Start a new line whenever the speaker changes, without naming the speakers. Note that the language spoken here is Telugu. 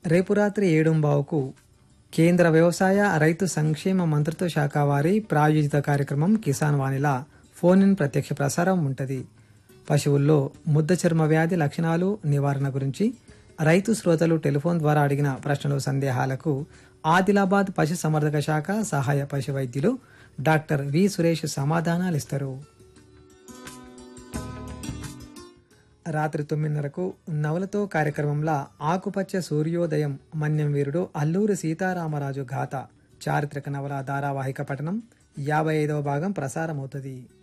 రేపు రాత్రి ఏడుంబావుకు కేంద్ర వ్యవసాయ రైతు సంక్షేమ మంత్రిత్వ శాఖ వారి ప్రాయోజిత కార్యక్రమం కిసాన్ వాణిలా ఫోన్ ఇన్ ప్రత్యక్ష ప్రసారం ఉంటుంది పశువుల్లో ముద్ద చర్మ వ్యాధి లక్షణాలు నివారణ గురించి రైతు శ్రోతలు టెలిఫోన్ ద్వారా అడిగిన ప్రశ్నలు సందేహాలకు ఆదిలాబాద్ పశు సంవర్ధక శాఖ సహాయ పశు వైద్యులు డాక్టర్ వి సురేష్ సమాధానాలు ఇస్తారు రాత్రి తొమ్మిదిన్నరకు నవలతో కార్యక్రమంలో ఆకుపచ్చ సూర్యోదయం మన్యం వీరుడు అల్లూరి సీతారామరాజు గాథ చారిత్రక నవల ధారావాహిక పఠనం యాభై ఐదవ భాగం ప్రసారమవుతుంది